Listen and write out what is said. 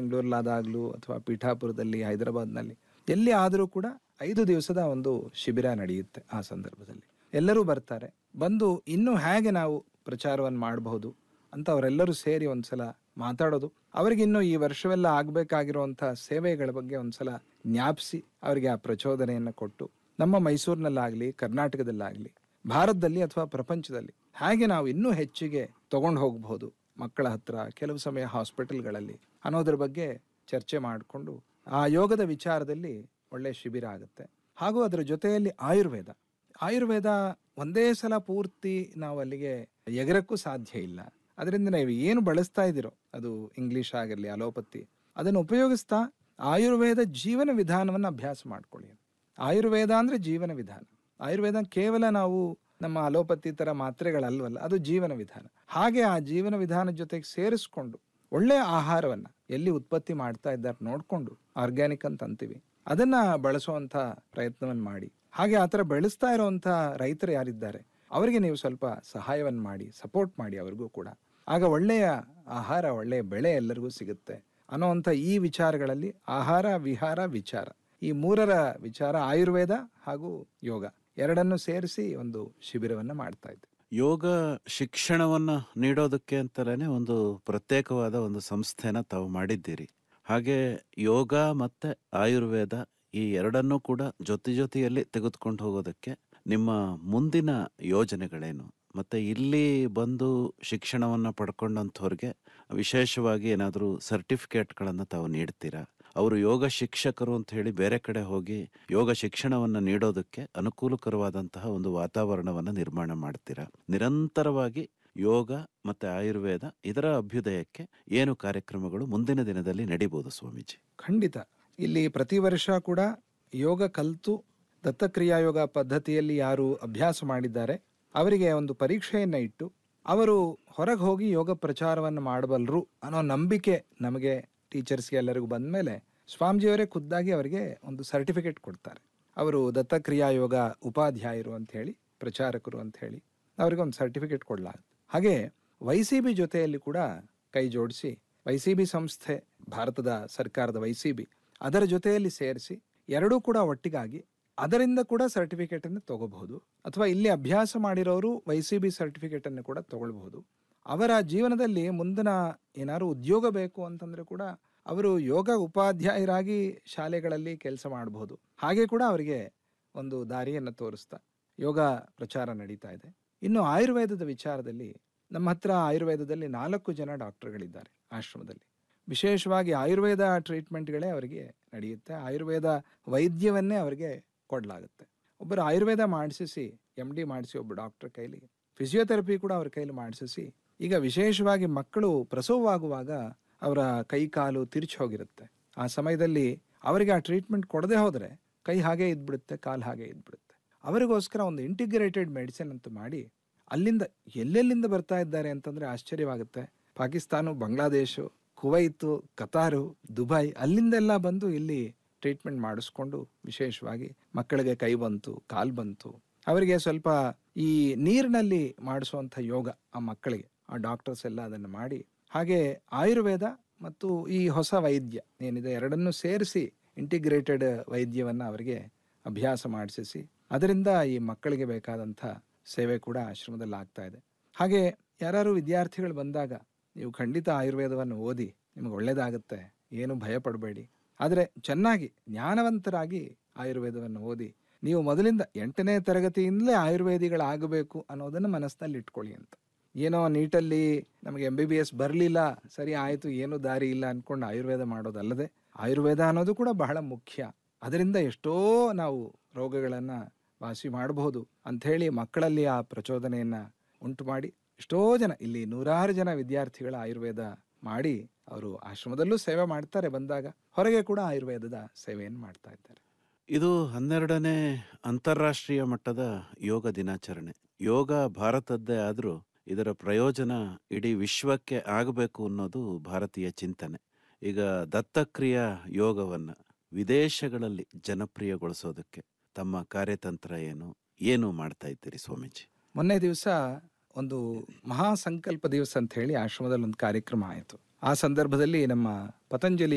ಬೆಂಗಳೂರಲ್ಲಾದಾಗಲೂ ಅಥವಾ ಪೀಠಾಪುರದಲ್ಲಿ ಹೈದರಾಬಾದ್ನಲ್ಲಿ ಎಲ್ಲಿ ಆದರೂ ಕೂಡ ಐದು ದಿವಸದ ಒಂದು ಶಿಬಿರ ನಡೆಯುತ್ತೆ ಆ ಸಂದರ್ಭದಲ್ಲಿ ಎಲ್ಲರೂ ಬರ್ತಾರೆ ಬಂದು ಇನ್ನೂ ಹೇಗೆ ನಾವು ಪ್ರಚಾರವನ್ನು ಮಾಡಬಹುದು ಅಂತ ಅವರೆಲ್ಲರೂ ಸೇರಿ ಒಂದ್ಸಲ ಮಾತಾಡೋದು ಅವರಿಗಿನ್ನೂ ಈ ವರ್ಷವೆಲ್ಲ ಆಗಬೇಕಾಗಿರುವಂಥ ಸೇವೆಗಳ ಬಗ್ಗೆ ಒಂದ್ಸಲ ಜ್ಞಾಪಿಸಿ ಅವರಿಗೆ ಆ ಪ್ರಚೋದನೆಯನ್ನು ಕೊಟ್ಟು ನಮ್ಮ ಮೈಸೂರಿನಲ್ಲಾಗಲಿ ಕರ್ನಾಟಕದಲ್ಲಾಗಲಿ ಭಾರತದಲ್ಲಿ ಅಥವಾ ಪ್ರಪಂಚದಲ್ಲಿ ಹೇಗೆ ನಾವು ಇನ್ನೂ ಹೆಚ್ಚಿಗೆ ತಗೊಂಡು ಹೋಗಬಹುದು ಮಕ್ಕಳ ಹತ್ರ ಕೆಲವು ಸಮಯ ಹಾಸ್ಪಿಟಲ್ಗಳಲ್ಲಿ ಅನ್ನೋದ್ರ ಬಗ್ಗೆ ಚರ್ಚೆ ಮಾಡಿಕೊಂಡು ಆ ಯೋಗದ ವಿಚಾರದಲ್ಲಿ ಒಳ್ಳೆಯ ಶಿಬಿರ ಆಗುತ್ತೆ ಹಾಗೂ ಅದರ ಜೊತೆಯಲ್ಲಿ ಆಯುರ್ವೇದ ಆಯುರ್ವೇದ ಒಂದೇ ಸಲ ಪೂರ್ತಿ ನಾವು ಅಲ್ಲಿಗೆ ಎಗರಕ್ಕೂ ಸಾಧ್ಯ ಇಲ್ಲ ಅದರಿಂದ ನೀವು ಏನು ಬಳಸ್ತಾ ಇದ್ದೀರೋ ಅದು ಇಂಗ್ಲಿಷ್ ಆಗಿರಲಿ ಅಲೋಪತಿ ಅದನ್ನು ಉಪಯೋಗಿಸ್ತಾ ಆಯುರ್ವೇದ ಜೀವನ ವಿಧಾನವನ್ನು ಅಭ್ಯಾಸ ಮಾಡ್ಕೊಳ್ಳಿ ಆಯುರ್ವೇದ ಅಂದರೆ ಜೀವನ ವಿಧಾನ ಆಯುರ್ವೇದ ಕೇವಲ ನಾವು ನಮ್ಮ ಅಲೋಪತಿ ಥರ ಮಾತ್ರೆಗಳಲ್ವಲ್ಲ ಅದು ಜೀವನ ವಿಧಾನ ಹಾಗೆ ಆ ಜೀವನ ವಿಧಾನ ಜೊತೆಗೆ ಸೇರಿಸ್ಕೊಂಡು ಒಳ್ಳೆಯ ಆಹಾರವನ್ನು ಎಲ್ಲಿ ಉತ್ಪತ್ತಿ ಮಾಡ್ತಾ ಇದ್ದಾರೆ ನೋಡಿಕೊಂಡು ಆರ್ಗ್ಯಾನಿಕ್ ಅಂತ ಅಂತೀವಿ ಅದನ್ನ ಬಳಸುವಂಥ ಪ್ರಯತ್ನವನ್ನು ಮಾಡಿ ಹಾಗೆ ಆ ಥರ ಬೆಳೆಸ್ತಾ ಇರುವಂಥ ರೈತರು ಯಾರಿದ್ದಾರೆ ಅವರಿಗೆ ನೀವು ಸ್ವಲ್ಪ ಸಹಾಯವನ್ನು ಮಾಡಿ ಸಪೋರ್ಟ್ ಮಾಡಿ ಅವ್ರಿಗೂ ಕೂಡ ಆಗ ಒಳ್ಳೆಯ ಆಹಾರ ಒಳ್ಳೆಯ ಬೆಳೆ ಎಲ್ಲರಿಗೂ ಸಿಗುತ್ತೆ ಅನ್ನೋವಂಥ ಈ ವಿಚಾರಗಳಲ್ಲಿ ಆಹಾರ ವಿಹಾರ ವಿಚಾರ ಈ ಮೂರರ ವಿಚಾರ ಆಯುರ್ವೇದ ಹಾಗೂ ಯೋಗ ಎರಡನ್ನು ಸೇರಿಸಿ ಒಂದು ಶಿಬಿರವನ್ನು ಮಾಡ್ತಾ ಇದ್ದೆ ಯೋಗ ಶಿಕ್ಷಣವನ್ನ ನೀಡೋದಕ್ಕೆ ಅಂತಲೇ ಒಂದು ಪ್ರತ್ಯೇಕವಾದ ಒಂದು ಸಂಸ್ಥೆನ ತಾವು ಮಾಡಿದ್ದೀರಿ ಹಾಗೆ ಯೋಗ ಮತ್ತೆ ಆಯುರ್ವೇದ ಈ ಎರಡನ್ನೂ ಕೂಡ ಜೊತೆ ಜೊತೆಯಲ್ಲಿ ತೆಗೆದುಕೊಂಡು ಹೋಗೋದಕ್ಕೆ ನಿಮ್ಮ ಮುಂದಿನ ಯೋಜನೆಗಳೇನು ಮತ್ತೆ ಇಲ್ಲಿ ಬಂದು ಶಿಕ್ಷಣವನ್ನ ಪಡ್ಕೊಂಡಂಥವ್ರಿಗೆ ವಿಶೇಷವಾಗಿ ಏನಾದರೂ ಸರ್ಟಿಫಿಕೇಟ್ಗಳನ್ನು ತಾವು ನೀಡ್ತೀರಾ ಅವರು ಯೋಗ ಶಿಕ್ಷಕರು ಅಂತ ಹೇಳಿ ಬೇರೆ ಕಡೆ ಹೋಗಿ ಯೋಗ ಶಿಕ್ಷಣವನ್ನ ನೀಡೋದಕ್ಕೆ ಅನುಕೂಲಕರವಾದಂತಹ ಒಂದು ವಾತಾವರಣವನ್ನ ನಿರ್ಮಾಣ ಮಾಡ್ತೀರಾ ನಿರಂತರವಾಗಿ ಯೋಗ ಮತ್ತೆ ಆಯುರ್ವೇದ ಇದರ ಅಭ್ಯುದಯಕ್ಕೆ ಏನು ಕಾರ್ಯಕ್ರಮಗಳು ಮುಂದಿನ ದಿನದಲ್ಲಿ ನಡೀಬಹುದು ಸ್ವಾಮೀಜಿ ಖಂಡಿತ ಇಲ್ಲಿ ಪ್ರತಿ ವರ್ಷ ಕೂಡ ಯೋಗ ಕಲಿತು ದತ್ತಕ್ರಿಯಾ ಯೋಗ ಪದ್ಧತಿಯಲ್ಲಿ ಯಾರು ಅಭ್ಯಾಸ ಮಾಡಿದ್ದಾರೆ ಅವರಿಗೆ ಒಂದು ಪರೀಕ್ಷೆಯನ್ನು ಇಟ್ಟು ಅವರು ಹೊರಗೆ ಹೋಗಿ ಯೋಗ ಪ್ರಚಾರವನ್ನು ಮಾಡಬಲ್ಲರು ಅನ್ನೋ ನಂಬಿಕೆ ನಮಗೆ ಟೀಚರ್ಸ್ಗೆ ಎಲ್ಲರಿಗೂ ಬಂದ ಮೇಲೆ ಸ್ವಾಮೀಜಿಯವರೇ ಖುದ್ದಾಗಿ ಅವರಿಗೆ ಒಂದು ಸರ್ಟಿಫಿಕೇಟ್ ಕೊಡ್ತಾರೆ ಅವರು ದತ್ತಕ್ರಿಯಾ ಯೋಗ ಉಪಾಧ್ಯಾಯರು ಅಂತ ಹೇಳಿ ಪ್ರಚಾರಕರು ಅಂತ ಹೇಳಿ ಅವರಿಗೆ ಒಂದು ಸರ್ಟಿಫಿಕೇಟ್ ಕೊಡಲಾಗುತ್ತೆ ಹಾಗೆ ವೈ ಸಿ ಬಿ ಜೊತೆಯಲ್ಲಿ ಕೂಡ ಕೈ ಜೋಡಿಸಿ ವೈ ಸಿ ಬಿ ಸಂಸ್ಥೆ ಭಾರತದ ಸರ್ಕಾರದ ವೈ ಸಿ ಬಿ ಅದರ ಜೊತೆಯಲ್ಲಿ ಸೇರಿಸಿ ಎರಡೂ ಕೂಡ ಒಟ್ಟಿಗಾಗಿ ಅದರಿಂದ ಕೂಡ ಸರ್ಟಿಫಿಕೇಟ್ ಅನ್ನು ತಗೋಬಹುದು ಅಥವಾ ಇಲ್ಲಿ ಅಭ್ಯಾಸ ಮಾಡಿರೋರು ವೈ ಸಿ ಬಿ ಸರ್ಟಿಫಿಕೇಟ್ ಅನ್ನು ಕೂಡ ತಗೊಳ್ಬಹುದು ಅವರ ಜೀವನದಲ್ಲಿ ಮುಂದಿನ ಏನಾದ್ರು ಉದ್ಯೋಗ ಬೇಕು ಅಂತಂದ್ರೆ ಕೂಡ ಅವರು ಯೋಗ ಉಪಾಧ್ಯಾಯರಾಗಿ ಶಾಲೆಗಳಲ್ಲಿ ಕೆಲಸ ಮಾಡಬಹುದು ಹಾಗೆ ಕೂಡ ಅವರಿಗೆ ಒಂದು ದಾರಿಯನ್ನು ತೋರಿಸ್ತಾ ಯೋಗ ಪ್ರಚಾರ ನಡೀತಾ ಇದೆ ಇನ್ನು ಆಯುರ್ವೇದದ ವಿಚಾರದಲ್ಲಿ ನಮ್ಮ ಹತ್ರ ಆಯುರ್ವೇದದಲ್ಲಿ ನಾಲ್ಕು ಜನ ಡಾಕ್ಟರ್ಗಳಿದ್ದಾರೆ ಆಶ್ರಮದಲ್ಲಿ ವಿಶೇಷವಾಗಿ ಆಯುರ್ವೇದ ಟ್ರೀಟ್ಮೆಂಟ್ಗಳೇ ಅವರಿಗೆ ನಡೆಯುತ್ತೆ ಆಯುರ್ವೇದ ವೈದ್ಯವನ್ನೇ ಅವರಿಗೆ ಕೊಡಲಾಗುತ್ತೆ ಒಬ್ಬರು ಆಯುರ್ವೇದ ಮಾಡಿಸಿ ಎಮ್ ಡಿ ಮಾಡಿಸಿ ಒಬ್ಬ ಡಾಕ್ಟರ್ ಕೈಲಿ ಫಿಸಿಯೋಥೆರಪಿ ಕೂಡ ಅವ್ರ ಕೈಲಿ ಮಾಡಿಸಿ ಈಗ ವಿಶೇಷವಾಗಿ ಮಕ್ಕಳು ಪ್ರಸವವಾಗುವಾಗ ಅವರ ಕೈ ಕಾಲು ತಿರುಚಿ ಹೋಗಿರುತ್ತೆ ಆ ಸಮಯದಲ್ಲಿ ಅವರಿಗೆ ಆ ಟ್ರೀಟ್ಮೆಂಟ್ ಕೊಡದೆ ಹೋದರೆ ಕೈ ಹಾಗೆ ಇದ್ಬಿಡುತ್ತೆ ಕಾಲು ಹಾಗೆ ಇದ್ಬಿಡುತ್ತೆ ಅವರಿಗೋಸ್ಕರ ಒಂದು ಇಂಟಿಗ್ರೇಟೆಡ್ ಮೆಡಿಸಿನ್ ಅಂತ ಮಾಡಿ ಅಲ್ಲಿಂದ ಎಲ್ಲೆಲ್ಲಿಂದ ಬರ್ತಾ ಇದ್ದಾರೆ ಅಂತಂದ್ರೆ ಆಶ್ಚರ್ಯವಾಗುತ್ತೆ Pakistan Bangladesh Kuwait Qatar Dubai ಅಲ್ಲಿಂದೆಲ್ಲ ಬಂದು ಇಲ್ಲಿ ಟ್ರೀಟ್ಮೆಂಟ್ ಮಾಡಿಸ್ಕೊಂಡು ವಿಶೇಷವಾಗಿ ಮಕ್ಕಳಿಗೆ ಕೈ ಬಂತು ಕಾಲು ಬಂತು ಅವರಿಗೆ ಸ್ವಲ್ಪ ಈ ನೀರಿನಲ್ಲಿ ಮಾಡಿಸುವಂಥ ಯೋಗ ಆ ಮಕ್ಕಳಿಗೆ ಆ ಡಾಕ್ಟರ್ಸ್ ಎಲ್ಲ ಅದನ್ನು ಮಾಡಿ ಹಾಗೆ ಆಯುರ್ವೇದ ಮತ್ತು ಈ ಹೊಸ ವೈದ್ಯ ಏನಿದೆ ಎರಡನ್ನೂ ಸೇರಿಸಿ ಇಂಟಿಗ್ರೇಟೆಡ್ ವೈದ್ಯವನ್ನು ಅವರಿಗೆ ಅಭ್ಯಾಸ ಮಾಡಿಸಿ ಅದರಿಂದ ಈ ಮಕ್ಕಳಿಗೆ ಬೇಕಾದಂಥ ಸೇವೆ ಕೂಡ ಆಶ್ರಮದಲ್ಲಿ ಆಗ್ತಾ ಇದೆ ಹಾಗೆ ಯಾರು ವಿದ್ಯಾರ್ಥಿಗಳು ಬಂದಾಗ ನೀವು ಖಂಡಿತ ಆಯುರ್ವೇದವನ್ನು ಓದಿ ನಿಮಗೆ ಒಳ್ಳೇದಾಗುತ್ತೆ ಏನು ಭಯ ಪಡಬೇಡಿ ಆದರೆ ಚೆನ್ನಾಗಿ ಜ್ಞಾನವಂತರಾಗಿ ಆಯುರ್ವೇದವನ್ನು ಓದಿ ನೀವು ಮೊದಲಿಂದ ಎಂಟನೇ ತರಗತಿಯಿಂದಲೇ ಆಯುರ್ವೇದಿಗಳಾಗಬೇಕು ಅನ್ನೋದನ್ನು ಮನಸ್ಸಿನಲ್ಲಿ ಇಟ್ಕೊಳ್ಳಿ ಅಂತ ಏನೋ ನೀಟಲ್ಲಿ ನಮಗೆ ಎಂ ಬಿ ಬಿ ಎಸ್ ಬರಲಿಲ್ಲ ಸರಿ ಆಯಿತು ಏನು ದಾರಿ ಇಲ್ಲ ಅಂದ್ಕೊಂಡು ಆಯುರ್ವೇದ ಮಾಡೋದಲ್ಲದೆ ಆಯುರ್ವೇದ ಅನ್ನೋದು ಕೂಡ ಬಹಳ ಮುಖ್ಯ ಅದರಿಂದ ಎಷ್ಟೋ ನಾವು ರೋಗಗಳನ್ನು ವಾಸಿ ಮಾಡಬಹುದು ಅಂಥೇಳಿ ಮಕ್ಕಳಲ್ಲಿ ಆ ಪ್ರಚೋದನೆಯನ್ನು ಉಂಟು ಮಾಡಿ ಎಷ್ಟೋ ಜನ ಇಲ್ಲಿ ನೂರಾರು ಜನ ವಿದ್ಯಾರ್ಥಿಗಳ ಆಯುರ್ವೇದ ಮಾಡಿ ಅವರು ಆಶ್ರಮದಲ್ಲೂ ಸೇವೆ ಮಾಡ್ತಾರೆ ಬಂದಾಗ ಹೊರಗೆ ಕೂಡ ಆಯುರ್ವೇದದ ಸೇವೆಯನ್ನು ಮಾಡ್ತಾ ಇದ್ದಾರೆ ಇದು ಹನ್ನೆರಡನೇ ಅಂತಾರಾಷ್ಟ್ರೀಯ ಮಟ್ಟದ ಯೋಗ ದಿನಾಚರಣೆ ಯೋಗ ಭಾರತದ್ದೇ ಆದರೂ ಇದರ ಪ್ರಯೋಜನ ಇಡೀ ವಿಶ್ವಕ್ಕೆ ಆಗಬೇಕು ಅನ್ನೋದು ಭಾರತೀಯ ಚಿಂತನೆ ಈಗ ದತ್ತಕ್ರಿಯಾ ಯೋಗವನ್ನು ವಿದೇಶಗಳಲ್ಲಿ ಜನಪ್ರಿಯಗೊಳಿಸೋದಕ್ಕೆ ತಮ್ಮ ಕಾರ್ಯತಂತ್ರ ಏನು ಏನು ಮಾಡ್ತಾ ಇದ್ದೀರಿ ಸ್ವಾಮೀಜಿ ಮೊನ್ನೆ ದಿವಸ ಒಂದು ಮಹಾ ಸಂಕಲ್ಪ ದಿವಸ ಅಂತ ಹೇಳಿ ಆಶ್ರಮದಲ್ಲಿ ಒಂದು ಕಾರ್ಯಕ್ರಮ ಆಯಿತು ಆ ಸಂದರ್ಭದಲ್ಲಿ ನಮ್ಮ ಪತಂಜಲಿ